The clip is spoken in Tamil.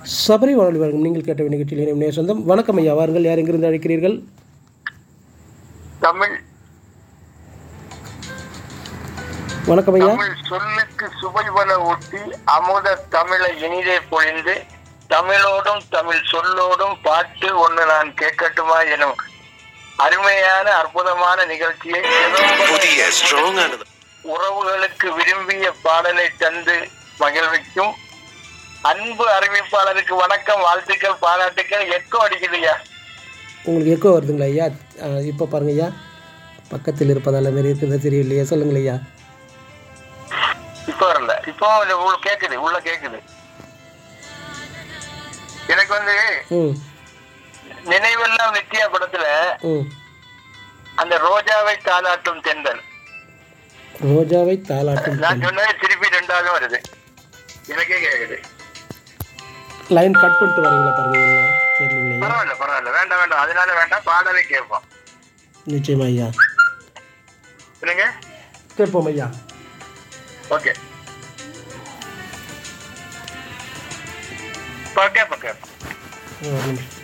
சபரி வானொலி வழங்கும் நீங்கள் கேட்ட நிகழ்ச்சியில் இணையும் நேர் சொந்தம் வணக்கம் ஐயா வாருங்கள் யார் எங்கிருந்து அழைக்கிறீர்கள் தமிழ் வணக்கம் ஐயா தமிழ் சொல்லுக்கு சுவைவல ஊட்டி அமுத தமிழை இனிதே பொழிந்து தமிழோடும் தமிழ் சொல்லோடும் பாட்டு ஒன்று நான் கேட்கட்டுமா எனும் அருமையான அற்புதமான நிகழ்ச்சியை புதிய ஸ்ட்ராங்கானது உறவுகளுக்கு விரும்பிய பாடலை தந்து மகிழ்விக்கும் அன்பு அறிவிப்பாளருக்கு வணக்கம் வாழ்த்துக்கள் பாராட்டுக்கள் எக்கோ அடிக்குதுயா உங்களுக்கு எக்கோ வருதுங்களா ஐயா இப்போ பாருங்க ஐயா பக்கத்தில் இருப்பதால் மாரி இருக்கிறது தெரியலையா சொல்லுங்கள் ஐயா இப்போ வரல இப்போ இது உள்ள கேக்குது உள்ள கேக்குது எனக்கு வந்து ம் நினைவெல்லாம் நித்யா படத்துல ம் அந்த ரோஜாவை தாளாட்டும் தென்றல் ரோஜாவை தாளாட்டும் நான் சொன்னது திருப்பி ரெண்டாவது வருது எனக்கே கேக்குது லைன் கட் பண்ணிட்டு வரீங்களா பாருங்க ஐயா தெரியலைங்களா ஐயா பரவாயில்ல பரவாயில்ல வேண்டாம் வேண்டாம் அதனால வேண்டாம் பாடலை கேட்போம் நிச்சயமா ஐயா இல்லைங்க கேட்போம் ஐயா ஓகே இப்போ கேட்போம் கேட்போம் ஒரு நிமிஷம்